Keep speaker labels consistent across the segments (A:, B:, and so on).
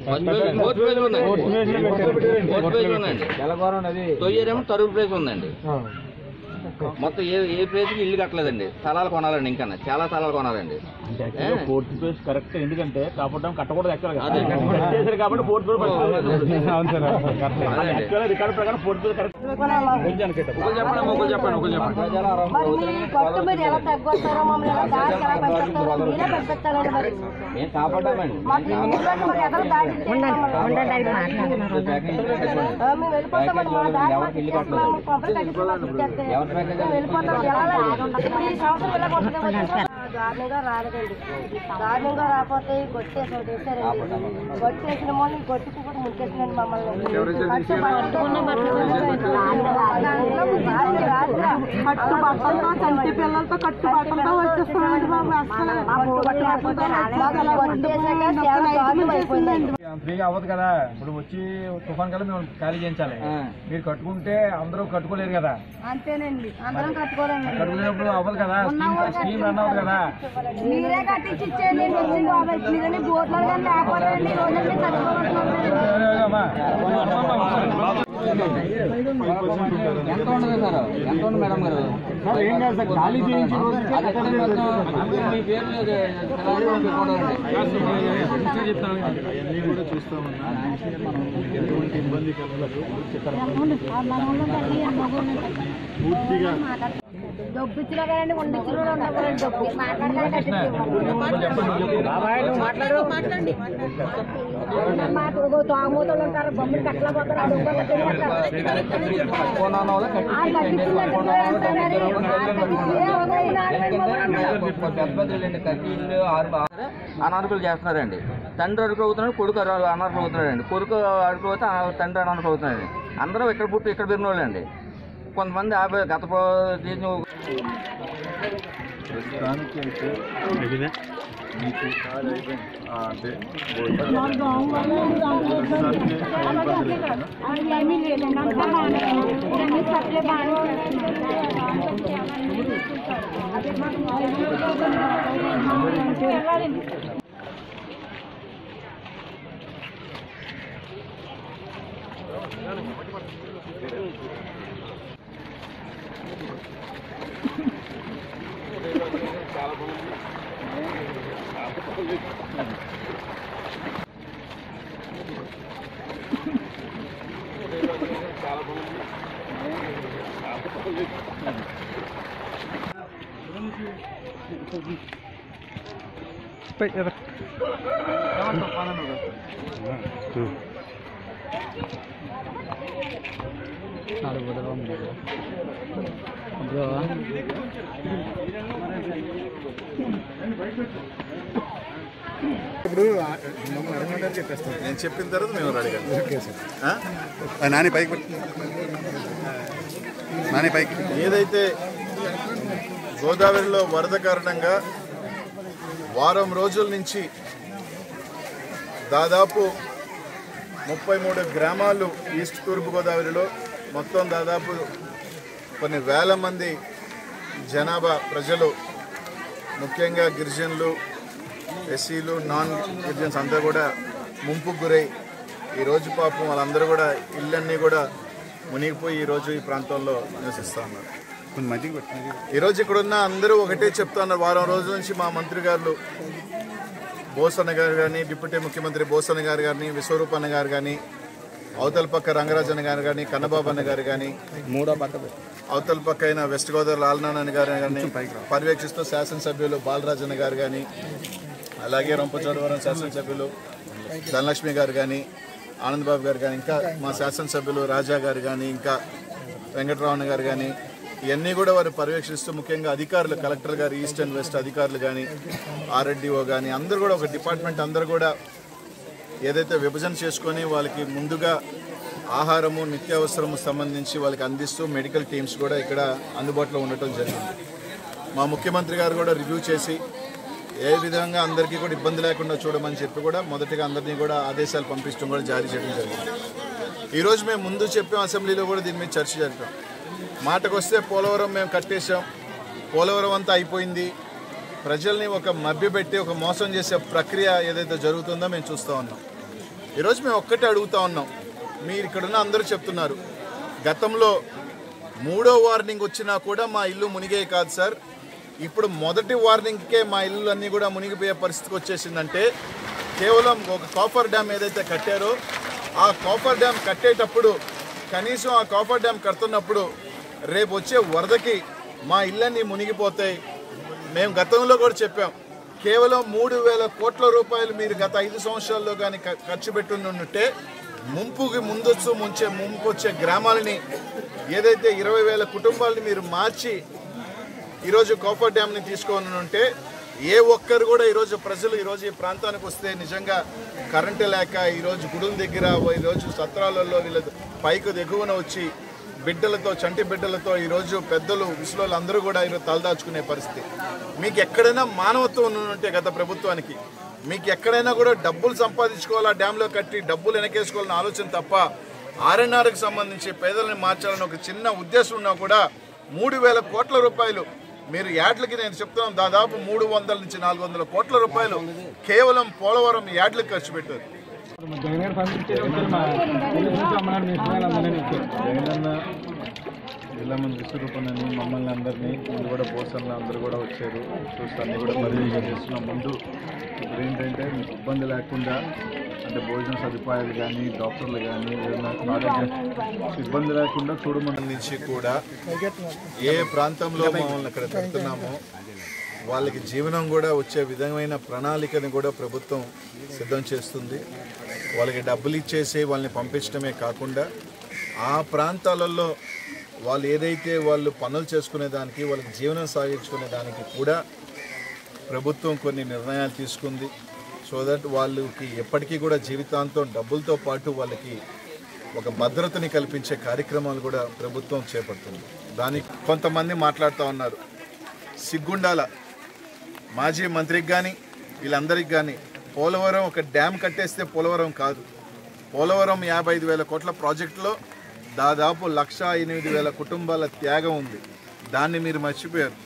A: First page fourth page ఉందండి fourth page ఉందండి
B: తెల్లగోరం అది
A: తొయ్యేరేమో తరువు ప్లేస్ ఉందండి మొత్తం ఏ ఏ ప్లేస్కి ఇల్లు కట్టలేదండి స్థలాలు కొనాలండి ఇంకా చాలా స్థలాలు కొనాలండి ఏ?
C: ఫోర్త్ పేజ్ కరెక్ట్ ఎందుకంటే కాపాడడం కట్టకూడదు యాక్చువల్
A: అదే.
C: చేశారు కాబట్టి ఫోర్త్ పేజ్
B: అవును సార్
A: అదే అండి.
C: యాక్చువల్ రికార్డ్ ప్రకారం ఫోర్త్ పేజ్ కరెక్ట్
A: ఒకరు చెప్పండి ఒకరు చెప్పండి ఒకరు చెప్పండి
D: మరి మీ కొట్టు మీరు ఎలా తగ్గొస్తారో మమ్మల్ని ఎలా దారికి ఎలా పంపిస్తారో మీరే పంపిస్తారండి మరి
A: మేము కాపాడామండి
D: మాకు ఈ ఊళ్ళో మరి ఎదరు దారి ఆ, మేము వెళ్ళిపోతామండి మా దారి మాకు ఇచ్చేస్తే మా కొంపలు కట్టించి మాకు ఇచ్చేస్తే మేము వెళ్ళిపోతాం ఎలా ఇప్పుడు ఈ సంవత్సరం ఇలా కొట్టడం దారుణంగా రాలేదండి దారుణంగా రాకపోతే ఈ గొట్టేసి ఒకటి వేసారండి గొట్టేసిన మొన్న ఈ గొట్టుకు కూడా ముంచేసిందండి మమ్మల్ని కట్టు పట్టుకున్న కట్టు బట్టలతో చంటి పిల్లలతో కట్టు బట్టలతో వచ్చేస్తామండి బాబు అసలు కొట్టేసాక చాలా దారుణం అయిపోయిందండి
B: ఫ్రీగా అవ్వదు కదా ఇప్పుడు వచ్చి తుఫాన్ కల్లా మేము ఖాళీ చేయించాలి
A: ఆ.
B: మీరు కట్టుకుంటే అందరూ కట్టుకోలేరు కదా
D: అంతేనండి అందరం కట్టుకోరండి
B: కట్టుకునేప్పుడు అవ్వదు కదా స్కీమ్ స్కీమ్ రన్ అవ్వదు కదా
D: మీరే కట్టించి ఇచ్చేయండి వచ్చింది బాబాయ్ మీరని బోట్లు కానీ లేకపోతే ఈ రోజులకి చచ్చిపోతున్నాం
B: అమ్మా.
A: ఎంత ఉండదు సార్ ఎంత ఉండదు మేడం గారు
B: ఏం కాదు సార్ ఖాళీ చేయించి రోజుకి
A: అది ఎక్కడ మొత్తం మీ పేరు మీద స్థలాలు పెట్టుకోవడం
E: అవన్నీ కూడా చూస్తామన్నా ఎటువంటి ఇబ్బంది కలగదు పూర్తిగా
D: డబ్బిచ్చినా కానీ ఉండిచ్చిన ఉండకూడదు డబ్బు తాగుమూతలు ఉంటారు బొమ్మలు కట్టలా పోతారు ఆ దొంగలు తిరిగేస్తారు.
A: పట్టుకోవడం వల్ల
D: ఆ కట్టించినట్టు అంటున్నారు. ఆ కట్టించి
A: పెద్ద పెద్ద ఇల్లు కత్తి ఇల్లు ఆరు బాగా అనార్కులు చేస్తున్నారండి తండ్రి అడుగు అవుతున్నాడు కొడుకు అరు- అనార్కులు అవుతున్నాడండి కొడుకు అడుగు అవుతే ఆ తండ్రి అనార్కులు అవుతున్నాడండి అందరూ ఇక్కడ పుట్టి ఇక్కడ పెరిగిన వాళ్ళండి కొంతమంది యాభై గత ప్ర- చేసిన
E: ప్రస్తుతానికి అయితే మీకు ఆ, అంటే ప్రస్తుతానికి ఇబ్బంది లేకుండా
D: ఏమీ లేదండి అంతా బాగానే ఉంది. సప్లై బాగానే చేస్తున్నారు
E: ఇప్పుడు నేను చెప్పిన తర్వాత మేము రెడీగా ఆ? నాని పైకి పెట్టు. నాని పైకి ఏదైతే గోదావరిలో వరద కారణంగా వారం రోజుల నుంచి దాదాపు ముప్పై మూడు గ్రామాలు ఈస్ట్ తూర్పు గోదావరిలో మొత్తం దాదాపు కొన్ని వేల మంది జనాభా ప్రజలు ముఖ్యంగా గిరిజనులు ఎస్సీలు నాన్ గిరిజన్స్ అందరూ కూడా ముంపుకు గురై ఈరోజు పాపం వాళ్ళందరూ కూడా ఇళ్ళన్నీ కూడా మునిగిపోయి ఈరోజు ఈ ప్రాంతంలో నివసిస్తూ ఉన్నారు ఈరోజు ఇక్కడ ఉన్న అందరూ ఒకటే చెప్తా ఉన్నారు వారం రోజుల నుంచి మా మంత్రి గారు బోసన్న గారు కానీ డిప్యూటీ ముఖ్యమంత్రి బోసన్న గారు కానీ విశ్వరూపన్న గారు కానీ అవతల పక్క రంగరాజన్న గారు కానీ కన్నబాబు అన్న గారు కానీ
A: మూడో పక్క
E: అవతల పక్క అయిన వెస్ట్ గోదావరి లాలనారాయణ గారు కానీ పర్యవేక్షిస్తూ శాసనసభ్యులు బాలరాజన్న గారు కానీ అలాగే రంపచోడవరం శాసనసభ్యులు ధనలక్ష్మి గారు కానీ ఆనందబాబు గారు కానీ ఇంకా మా శాసనసభ్యులు రాజా గారు కానీ ఇంకా వెంకటరామణ గారు కానీ ఇవన్నీ కూడా వారు పర్యవేక్షిస్తూ ముఖ్యంగా అధికారులు కలెక్టర్ గారు ఈస్ట్ అండ్ వెస్ట్ అధికారులు కానీ ఆర్ఎడ్డిఓ కానీ అందరూ కూడా ఒక డిపార్ట్మెంట్ అందరూ కూడా ఏదైతే విభజన చేసుకొని వాళ్ళకి ముందుగా ఆహారము నిత్యావసరము సంబంధించి వాళ్ళకి అందిస్తూ మెడికల్ టీమ్స్ కూడా ఇక్కడ అందుబాటులో ఉండటం జరిగింది మా ముఖ్యమంత్రి గారు కూడా రివ్యూ చేసి ఏ విధంగా అందరికీ కూడా ఇబ్బంది లేకుండా చూడమని చెప్పి కూడా మొదటిగా అందరినీ కూడా ఆదేశాలు పంపించడం కూడా జారీ చేయడం జరిగింది ఈరోజు మేము ముందు చెప్పాం అసెంబ్లీలో కూడా దీని మీద చర్చ జరిపాం మాటకు వస్తే పోలవరం మేము కట్టేశాం పోలవరం అంతా అయిపోయింది ప్రజల్ని ఒక మభ్యపెట్టి ఒక మోసం చేసే ప్రక్రియ ఏదైతే జరుగుతుందో మేము చూస్తూ ఉన్నాం ఈరోజు మేము ఒక్కటే అడుగుతా ఉన్నాం మీరు ఇక్కడున్న అందరూ చెప్తున్నారు గతంలో మూడో వార్నింగ్ వచ్చినా కూడా మా ఇల్లు మునిగే కాదు సార్ ఇప్పుడు మొదటి వార్నింగ్కే మా ఇల్లు అన్నీ కూడా మునిగిపోయే పరిస్థితికి వచ్చేసిందంటే కేవలం ఒక కాఫర్ డ్యామ్ ఏదైతే కట్టారో ఆ కాఫర్ డ్యామ్ కట్టేటప్పుడు కనీసం ఆ కాఫర్ డ్యామ్ కడుతున్నప్పుడు రేపు వచ్చే వరదకి మా ఇళ్ళన్నీ మునిగిపోతాయి మేము గతంలో కూడా చెప్పాం కేవలం మూడు వేల కోట్ల రూపాయలు మీరు గత ఐదు సంవత్సరాల్లో కానీ ఖర్చు పెట్టునుంటే ముంపుకి ముందొచ్చు ముంచే ముంపు వచ్చే గ్రామాలని ఏదైతే ఇరవై వేల కుటుంబాలని మీరు మార్చి ఈరోజు కోఫర్ డ్యామ్ని తీసుకొని ఉంటే ఏ ఒక్కరు కూడా ఈరోజు ప్రజలు ఈరోజు ఈ ప్రాంతానికి వస్తే నిజంగా కరెంటు లేక ఈరోజు గుడుల దగ్గర ఈరోజు సత్రాలలో వీళ్ళ పైకి దిగువన వచ్చి బిడ్డలతో చంటి బిడ్డలతో ఈరోజు పెద్దలు ముసలోళ్ళు అందరూ కూడా ఈరోజు తలదాచుకునే పరిస్థితి మీకు ఎక్కడైనా మానవత్వం ఉంటే గత ప్రభుత్వానికి మీకు ఎక్కడైనా కూడా డబ్బులు సంపాదించుకోవాలా డ్యాంలో కట్టి డబ్బులు వెనకేసుకోవాలన్న ఆలోచన తప్ప ఆర్ఎన్ఆర్కి సంబంధించి పేదలను మార్చాలని ఒక చిన్న ఉద్దేశం ఉన్నా కూడా మూడు వేల కోట్ల రూపాయలు మీరు యాడ్లకి నేను చెప్తున్నాను దాదాపు మూడు వందల నుంచి నాలుగు వందల కోట్ల రూపాయలు కేవలం పోలవరం యాడ్లకు ఖర్చు పెట్టారు
B: జగన్ గారు పంపించారు మా ఇల్లు చూసి అమ్మనాడు మీ ఇష్టమైన అందరినీ ఇచ్చారు
F: జగనన్న ఇళ్ళమని విసురుకునని మమ్మల్ని అందరినీ ముందు కూడా పోసన్లు అందరూ కూడా వచ్చారు చూస్తే అన్ని కూడా పరిశీలన చేస్తున్నాం ముందు ఇప్పుడు ఏంటంటే మీకు ఇబ్బంది లేకుండా అంటే భోజన సదుపాయాలు కానీ డాక్టర్లు కానీ ఏదైనా కాలేజ్ ఇబ్బంది లేకుండా చూడమని
E: నుంచి కూడా ఏ ప్రాంతంలో మమ్మల్ని అక్కడ పెడుతున్నామో వాళ్ళకి జీవనం కూడా వచ్చే విధమైన ప్రణాళికని కూడా ప్రభుత్వం సిద్ధం చేస్తుంది వాళ్ళకి డబ్బులు ఇచ్చేసి వాళ్ళని పంపించడమే కాకుండా ఆ ప్రాంతాలలో వాళ్ళు ఏదైతే వాళ్ళు పనులు చేసుకునే దానికి వాళ్ళకి జీవనం సాగించుకునే దానికి కూడా ప్రభుత్వం కొన్ని నిర్ణయాలు తీసుకుంది సో దట్ వాళ్ళకి ఎప్పటికీ కూడా జీవితాంతం డబ్బులతో పాటు వాళ్ళకి ఒక భద్రతని కల్పించే కార్యక్రమాలు కూడా ప్రభుత్వం చేపడుతుంది దానికి కొంతమంది మాట్లాడుతూ ఉన్నారు సిగ్గుండాల మాజీ మంత్రికి కానీ వీళ్ళందరికి కానీ పోలవరం ఒక డ్యామ్ కట్టేస్తే పోలవరం కాదు పోలవరం యాభై ఐదు వేల కోట్ల ప్రాజెక్టులో దాదాపు లక్ష ఎనిమిది వేల కుటుంబాల త్యాగం ఉంది దాన్ని మీరు మర్చిపోయారు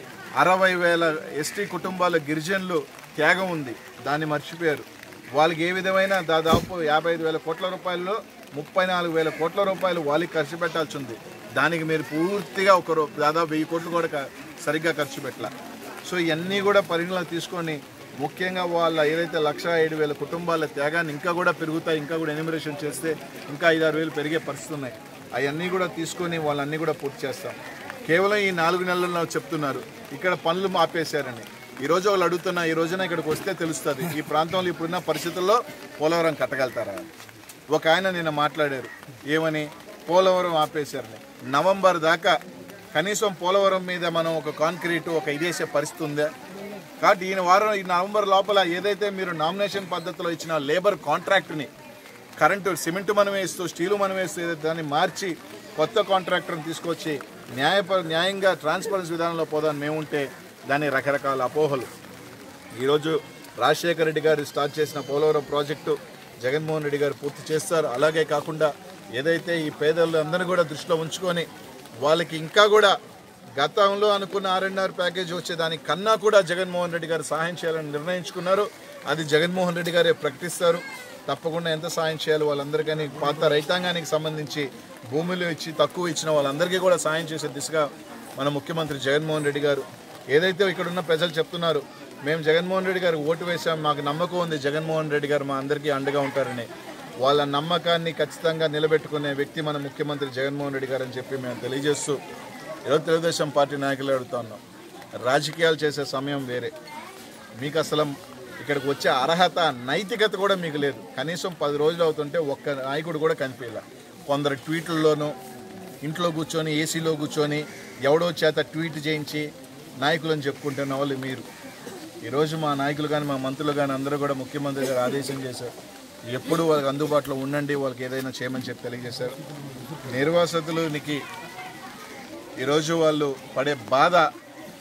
E: అరవై వేల ఎస్టీ కుటుంబాల గిరిజనులు త్యాగం ఉంది దాన్ని మర్చిపోయారు వాళ్ళకి ఏ విధమైన దాదాపు యాభై ఐదు వేల కోట్ల రూపాయల్లో ముప్పై నాలుగు వేల కోట్ల రూపాయలు వాళ్ళకి ఖర్చు పెట్టాల్సి ఉంది దానికి మీరు పూర్తిగా ఒక రూ- దాదాపు వెయ్యి కోట్లు కూడా క- సరిగ్గా ఖర్చు పెట్టాల సో ఇవన్నీ కూడా పరిగణలో తీసుకొని ముఖ్యంగా వాళ్ళ ఏదైతే లక్ష ఏడు వేల కుటుంబాల త్యాగాన్ని ఇంకా కూడా పెరుగుతాయి ఇంకా కూడా ఎనిమిరేషన్ చేస్తే ఇంకా ఐదారు వేలు పెరిగే పరిస్థితి ఉన్నాయి అవన్నీ కూడా తీసుకొని వాళ్ళన్నీ కూడా పూర్తి చేస్తాం కేవలం ఈ నాలుగు నెలల్లో చెప్తున్నారు ఇక్కడ పనులు ఆపేశారని ఈ రోజు వాళ్ళు అడుగుతున్నా ఈ రోజున ఇక్కడికి వస్తే తెలుస్తుంది ఈ ప్రాంతంలో ఇప్పుడున్న పరిస్థితుల్లో పోలవరం కట్టగలుగుతారా అని. ఒక ఆయన నిన్న మాట్లాడారు ఏమని పోలవరం ఆపేశారని నవంబర్ దాకా కనీసం పోలవరం మీద మనం ఒక కాంక్రీట్ ఒక ఇదేసే పరిస్థితి ఉందా కాబట్టి ఈయన వారం ఈ నవంబర్ లోపల ఏదైతే మీరు నామినేషన్ పద్ధతిలో ఇచ్చిన లేబర్ కాంట్రాక్ట్ని కరెంటు సిమెంట్ మనం వేస్తూ స్టీలు మనం వేస్తూ ఏదైతే దాన్ని మార్చి కొత్త కాంట్రాక్టర్ని తీసుకొచ్చి న్యాయప న్యాయంగా ట్రాన్స్పరెన్సీ విధానంలో పోదాన్ని మేముంటే దాని రకరకాల అపోహలు ఈరోజు రాజశేఖర రెడ్డి గారు స్టార్ట్ చేసిన పోలవరం ప్రాజెక్టు జగన్మోహన్ రెడ్డి గారు పూర్తి చేస్తారు అలాగే కాకుండా ఏదైతే ఈ పేదలు అందరినీ కూడా దృష్టిలో ఉంచుకొని వాళ్ళకి ఇంకా కూడా గతంలో అనుకున్న ఆర్ఎన్ఆర్ ప్యాకేజ్ వచ్చేదానికి కన్నా కూడా జగన్మోహన్ రెడ్డి గారు సహాయం చేయాలని నిర్ణయించుకున్నారు అది జగన్మోహన్ రెడ్డి గారే ప్రకటిస్తారు తప్పకుండా ఎంత సాయం చేయాలి వాళ్ళందరికీ పాత రైతాంగానికి సంబంధించి భూములు ఇచ్చి తక్కువ ఇచ్చిన వాళ్ళందరికీ కూడా సాయం చేసే దిశగా మన ముఖ్యమంత్రి జగన్మోహన్ రెడ్డి గారు ఏదైతే ఇక్కడ ఉన్న ప్రజలు చెప్తున్నారు మేము జగన్మోహన్ రెడ్డి గారు ఓటు వేసాం మాకు నమ్మకం ఉంది జగన్మోహన్ రెడ్డి గారు మా అందరికీ అండగా ఉంటారని వాళ్ళ నమ్మకాన్ని ఖచ్చితంగా నిలబెట్టుకునే వ్యక్తి మన ముఖ్యమంత్రి జగన్మోహన్ రెడ్డి గారు అని చెప్పి మేము తెలియజేస్తూ ఈరోజు తెలుగుదేశం పార్టీ నాయకులు అడుగుతా ఉన్నాం రాజకీయాలు చేసే సమయం వేరే మీకు అసలు ఇక్కడికి వచ్చే అర్హత నైతికత కూడా మీకు లేదు కనీసం పది రోజులు అవుతుంటే ఒక్క నాయకుడు కూడా కనిపించలే కొందరు ట్వీట్లలోనూ ఇంట్లో కూర్చొని ఏసీలో కూర్చొని ఎవడో చేత ట్వీట్ చేయించి నాయకులని చెప్పుకుంటున్న వాళ్ళు మీరు ఈరోజు మా నాయకులు కానీ మా మంత్రులు కానీ అందరూ కూడా ముఖ్యమంత్రి గారు ఆదేశం చేశారు ఎప్పుడు వాళ్ళకి అందుబాటులో ఉండండి వాళ్ళకి ఏదైనా చేయమని చెప్పి తెలియజేశారు నిర్వాసితులకి ఈరోజు వాళ్ళు పడే బాధ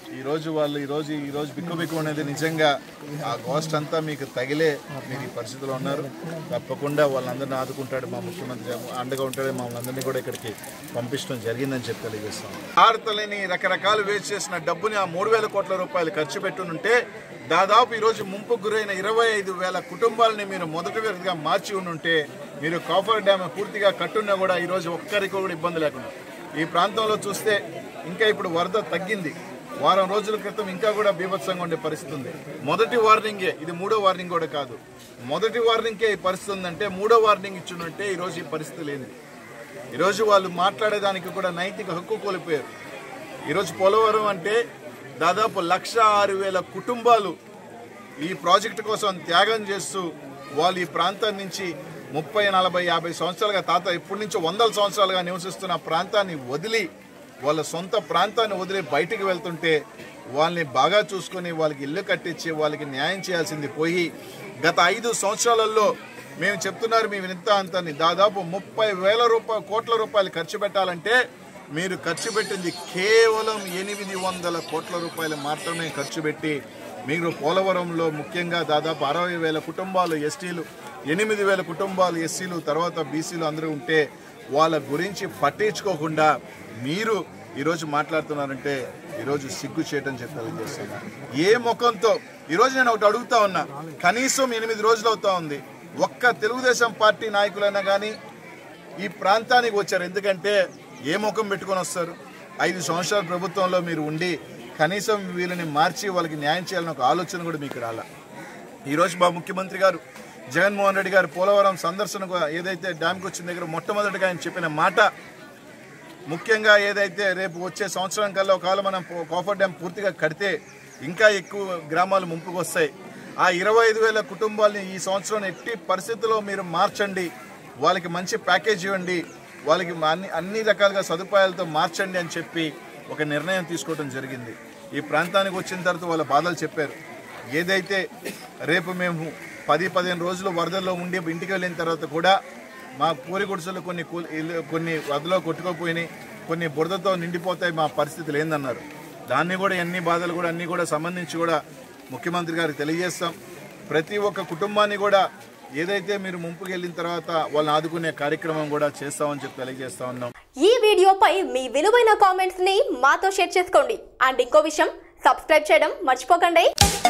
E: ఈ రోజు వాళ్ళు ఈ రోజు ఈ రోజు బిక్కు బిక్కు అనేది నిజంగా ఆ గోస్ట్ అంతా మీకు తగిలే మీరు ఈ పరిస్థితిలో ఉన్నారు తప్పకుండా వాళ్ళందరినీ ఆదుకుంటాడు మా ముఖ్యమంత్రి అండగా ఉంటాడు మమ్మల్ని అందరినీ కూడా ఇక్కడికి పంపించడం జరిగిందని చెప్పి తెలియజేస్తాం భారతలేని రకరకాలు వేస్ట్ చేసిన డబ్బుని ఆ మూడు వేల కోట్ల రూపాయలు ఖర్చు పెట్టునుంటే దాదాపు ఈరోజు ముంపుకు గురైన ఇరవై ఐదు వేల కుటుంబాలని మీరు మొదటి విడతగా మార్చి ఉండుంటే మీరు కాఫర్ డ్యామ్ పూర్తిగా కట్టున్నా కూడా ఈరోజు ఒక్కరికి కూడా ఇబ్బంది లేకుండా ఈ ప్రాంతంలో చూస్తే ఇంకా ఇప్పుడు వరద తగ్గింది వారం రోజుల క్రితం ఇంకా కూడా బీభత్సంగా ఉండే పరిస్థితి ఉంది మొదటి వార్నింగే ఇది మూడో వార్నింగ్ కూడా కాదు మొదటి వార్నింగ్కే ఈ పరిస్థితి ఉందంటే మూడో వార్నింగ్ ఇచ్చుంటే ఈరోజు ఈ పరిస్థితి లేనిది ఈరోజు వాళ్ళు మాట్లాడేదానికి కూడా నైతిక హక్కు కోల్పోయారు ఈరోజు పోలవరం అంటే దాదాపు లక్ష ఆరు వేల కుటుంబాలు ఈ ప్రాజెక్టు కోసం త్యాగం చేస్తూ వాళ్ళు ఈ ప్రాంతం నుంచి ముప్పై నలభై యాభై సంవత్సరాలుగా తాత ఇప్పటి నుంచి వందల సంవత్సరాలుగా నివసిస్తున్న ప్రాంతాన్ని వదిలి వాళ్ళ సొంత ప్రాంతాన్ని వదిలి బయటికి వెళ్తుంటే వాళ్ళని బాగా చూసుకొని వాళ్ళకి ఇల్లు కట్టించి వాళ్ళకి న్యాయం చేయాల్సింది పోయి గత ఐదు సంవత్సరాలలో మేము చెప్తున్నారు మేము ఇంత అంతని దాదాపు ముప్పై వేల రూపాయల కోట్ల రూపాయలు ఖర్చు పెట్టాలంటే మీరు ఖర్చు పెట్టింది కేవలం ఎనిమిది వందల కోట్ల రూపాయలు మాత్రమే ఖర్చు పెట్టి మీరు పోలవరంలో ముఖ్యంగా దాదాపు అరవై వేల కుటుంబాలు ఎస్టీలు ఎనిమిది వేల కుటుంబాలు ఎస్సీలు తర్వాత బీసీలు అందరూ ఉంటే వాళ్ళ గురించి పట్టించుకోకుండా మీరు ఈరోజు మాట్లాడుతున్నారంటే ఈరోజు సిగ్గు చేయటం చెప్పి తెలియజేస్తున్నా ఏ ముఖంతో ఈరోజు నేను ఒకటి అడుగుతా ఉన్నా కనీసం ఎనిమిది రోజులు అవుతా ఉంది ఒక్క తెలుగుదేశం పార్టీ నాయకులైనా కానీ ఈ ప్రాంతానికి వచ్చారు ఎందుకంటే ఏ ముఖం పెట్టుకొని వస్తారు ఐదు సంవత్సరాల ప్రభుత్వంలో మీరు ఉండి కనీసం వీళ్ళని మార్చి వాళ్ళకి న్యాయం చేయాలని ఒక ఆలోచన కూడా మీకు రాల ఈరోజు మా ముఖ్యమంత్రి గారు జగన్మోహన్ రెడ్డి గారు పోలవరం సందర్శనకు ఏదైతే డ్యామ్కి వచ్చిన దగ్గర మొట్టమొదటిగా ఆయన చెప్పిన మాట ముఖ్యంగా ఏదైతే రేపు వచ్చే సంవత్సరం కల్లా ఒకవేళ మనం పో- కాఫర్ డ్యామ్ పూర్తిగా కడితే ఇంకా ఎక్కువ గ్రామాలు ముంపుకు వస్తాయి ఆ ఇరవై ఐదు వేల కుటుంబాలని ఈ సంవత్సరం ఎట్టి పరిస్థితుల్లో మీరు మార్చండి వాళ్ళకి మంచి ప్యాకేజ్ ఇవ్వండి వాళ్ళకి అన్ని అన్ని రకాలుగా సదుపాయాలతో మార్చండి అని చెప్పి ఒక నిర్ణయం తీసుకోవడం జరిగింది ఈ ప్రాంతానికి వచ్చిన తర్వాత వాళ్ళ బాధలు చెప్పారు ఏదైతే రేపు మేము పది పదిహేను రోజులు వరదల్లో ఉండి ఇంటికి వెళ్ళిన తర్వాత కూడా మా పూరి గుడిసెలు కొన్ని కూలి- ఇల్లు- కొన్ని వదలో కొట్టుకోపోయినాయి కొన్ని బురదతో నిండిపోతాయి మా పరిస్థితులు ఏందన్నారు దాన్ని కూడా ఎన్ని బాధలు కూడా అన్ని కూడా సంబంధించి కూడా ముఖ్యమంత్రి గారికి తెలియజేస్తాం ప్రతి ఒక్క కుటుంబాన్ని కూడా ఏదైతే మీరు ముంపుకు వెళ్ళిన తర్వాత వాళ్ళని ఆదుకునే కార్యక్రమం కూడా చేస్తామని చెప్పి తెలియజేస్తా ఉన్నాం
G: ఈ వీడియోపై మీ విలువైన కామెంట్స్ ని మాతో షేర్ చేసుకోండి అండ్ ఇంకో విషయం సబ్స్క్రైబ్ చేయడం మర్చిపోకండి